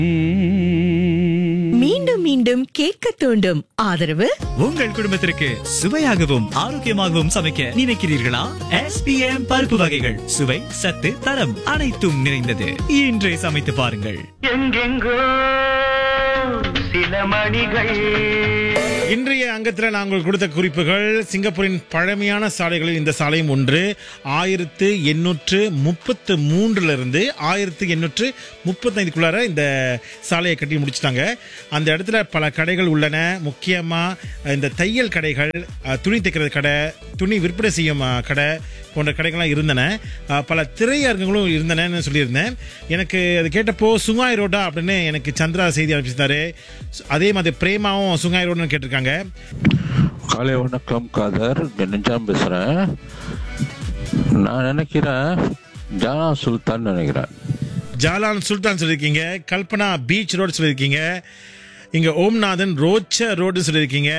மீண்டும் மீண்டும் கேட்க தூண்டும் ஆதரவு உங்கள் குடும்பத்திற்கு சுவையாகவும் ஆரோக்கியமாகவும் சமைக்க நினைக்கிறீர்களா எஸ்பிஎம் பருப்பு வகைகள் சுவை சத்து தரம் அனைத்தும் நிறைந்தது இன்றே சமைத்து பாருங்கள் எங்கெங்கோ சில மணிகள் இன்றைய அங்கத்தில் நாங்கள் கொடுத்த குறிப்புகள் சிங்கப்பூரின் பழமையான சாலைகளில் இந்த சாலையும் ஒன்று ஆயிரத்து எண்ணூற்று முப்பத்து மூன்றுலேருந்து ஆயிரத்து எண்ணூற்று முப்பத்தைந்துக்குள்ளார இந்த சாலையை கட்டி முடிச்சிட்டாங்க அந்த இடத்துல பல கடைகள் உள்ளன முக்கியமாக இந்த தையல் கடைகள் அஹ், துணி தைக்கிறது கடை துணி விற்பனை செய்யும் அஹ், கடை போன்ற கடைகள்லாம் இருந்தன அஹ், பல திரையரங்குகளும் இருந்தனன்னு சொல்லியிருந்தேன் எனக்கு அது கேட்டப்போ சுங்காய் ரோடா அப்படின்னு எனக்கு சந்திரா செய்தி அனுப்பிச்சிருந்தாரு அதே மாதிரி பிரேமாவும் சுங்காய் ரோடுன்னு கேட்டிருக்காங்க காலை வணக்கம் காதர் நெஞ்சாம் பேசுகிறேன் நான் நினைக்கிறேன் ஜானா சுல்தான் நினைக்கிறேன் ஜாலான் சுல்தான் சொல்லியிருக்கீங்க கல்பனா பீச் ரோடு சொல்லியிருக்கீங்க இங்கே ஓம்நாதன் ரோச்ச ரோடு சொல்லியிருக்கீங்க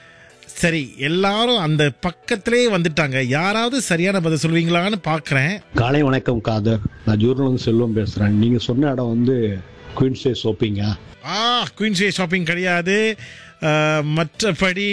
சரி எல்லாரும் அந்த பக்கத்திலே வந்துட்டாங்க யாராவது சரியான பதில் சொல்வீங்களான்னு பார்க்குறேன் காலை வணக்கம் காதர் நான் ஜூர்னல் செல்வம் பேசுறேன் நீங்க சொன்ன இடம் வந்து குயின்ஸே ஷாப்பிங்க ஆ குயின்ஸ்வே ஷாப்பிங் கிடையாது அஹ், மற்றபடி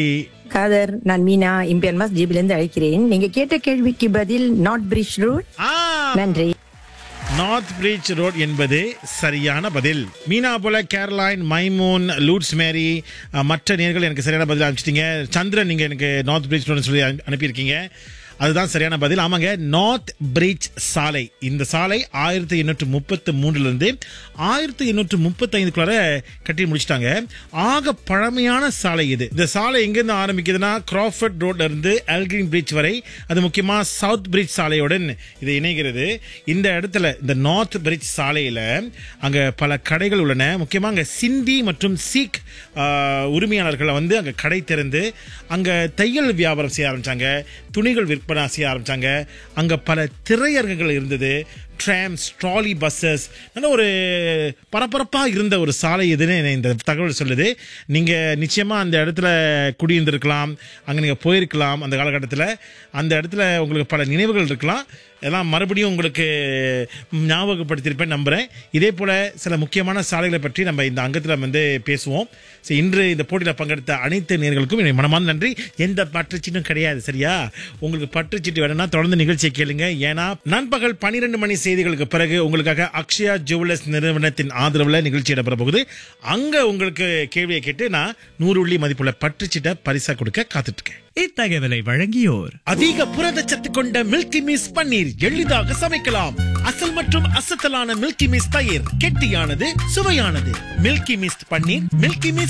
காதர் நான் மீனா இம்பியன் மாஸ் ஜிபிலிருந்து அழைக்கிறேன் நீங்க கேட்ட கேள்விக்கு பதில் நாட் பிரிட்ஜ் ரோட் ஆ நன்றி நார்த் பிரிட்ஜ் ரோட் என்பது சரியான பதில் மீனா போல கேரளைன் மைமூன் லூட்ஸ் மேரி அஹ், மற்ற நேர்கள் எனக்கு சரியான பதில் அனுப்பிச்சிட்டீங்க சந்திரன் நீங்க எனக்கு நார்த் பிரிட்ஜ் ரோட்னு சொல்லி அனு- அனுப்பியிருக்கீங்க அதுதான் சரியான பதில் ஆமாங்க நார்த் பிரிட்ஜ் சாலை இந்த சாலை ஆயிரத்தி எண்ணூற்று முப்பத்து மூன்றுலேருந்து ஆயிரத்தி எண்ணூற்று முப்பத்தைந்துக்குள்ளார கட்டி முடிச்சிட்டாங்க ஆக பழமையான சாலை இது இந்த சாலை எங்கேருந்து ஆரம்பிக்குதுன்னா கிராஃபர்ட் ரோட்ல இருந்து எல்கிரீன் பிரிட்ஜ் வரை அது முக்கியமாக சவுத் பிரிட்ஜ் சாலையுடன் இது இணைகிறது இந்த இடத்துல இந்த நார்த் பிரிட்ஜ் சாலையில் அங்கே பல கடைகள் உள்ளன முக்கியமாக அங்கே சிந்தி மற்றும் சீக் ஆஹ், உரிமையாளர்களை வந்து அங்கே கடை திறந்து அங்கே தையல் வியாபாரம் செய்ய ஆரம்பிச்சாங்க துணிகள் விற்பனை செய்ய ஆரம்பிச்சாங்க அங்கே பல திரையரங்குகள் இருந்தது ட்ராம்ஸ் ட்ராலி பஸ்ஸஸ் நல்ல ஒரு பரபரப்பாக இருந்த ஒரு சாலை இதுன்னு என்னை இந்த தகவல் சொல்லுது நீங்கள் நிச்சயமாக அந்த இடத்துல குடியிருந்திருக்கலாம் அங்கே நீங்கள் போயிருக்கலாம் அந்த காலகட்டத்தில் அந்த இடத்துல உங்களுக்கு பல நினைவுகள் இருக்கலாம் எல்லாம் மறுபடியும் உங்களுக்கு ஞாபகப்படுத்தியிருப்பேன் நம்புகிறேன் இதே போல் சில முக்கியமான சாலைகளை பற்றி நம்ம இந்த அங்கத்தில் வந்து பேசுவோம் சரி இன்று இந்த போட்டியில் பங்கெடுத்த அனைத்து நேர்களுக்கும் என்னுடைய மனமார்ந்த நன்றி எந்த பற்றுச்சீட்டும் கிடையாது சரியா உங்களுக்கு பற்றுச்சீட்டு வேணும்னா தொடர்ந்து நிகழ்ச்சியை கேளுங்க ஏன்னா நண்பகல் பன்னிரெண்டு மணி செய்திகளுக்கு பிறகு உங்களுக்காக அக்ஷயா ஜுவல்லர்ஸ் நிறுவனத்தின் ஆதரவில் நிகழ்ச்சி இடம்பெற போகுது அங்க உங்களுக்கு கேள்வியை கேட்டு நான் நூறு உள்ளி மதிப்புள்ள பற்றுச்சீட்டை பரிசா கொடுக்க காத்துட்டு இருக்கேன் இத்தகவலை வழங்கியோர் அதிக புரதச்சத்து கொண்ட மில்கி மிஸ் பன்னீர் எளிதாக சமைக்கலாம் அசல் மற்றும் அசத்தலான மில்கி மிஸ் தயிர் கெட்டியானது சுவையானது Milky Mist paneer Milky miss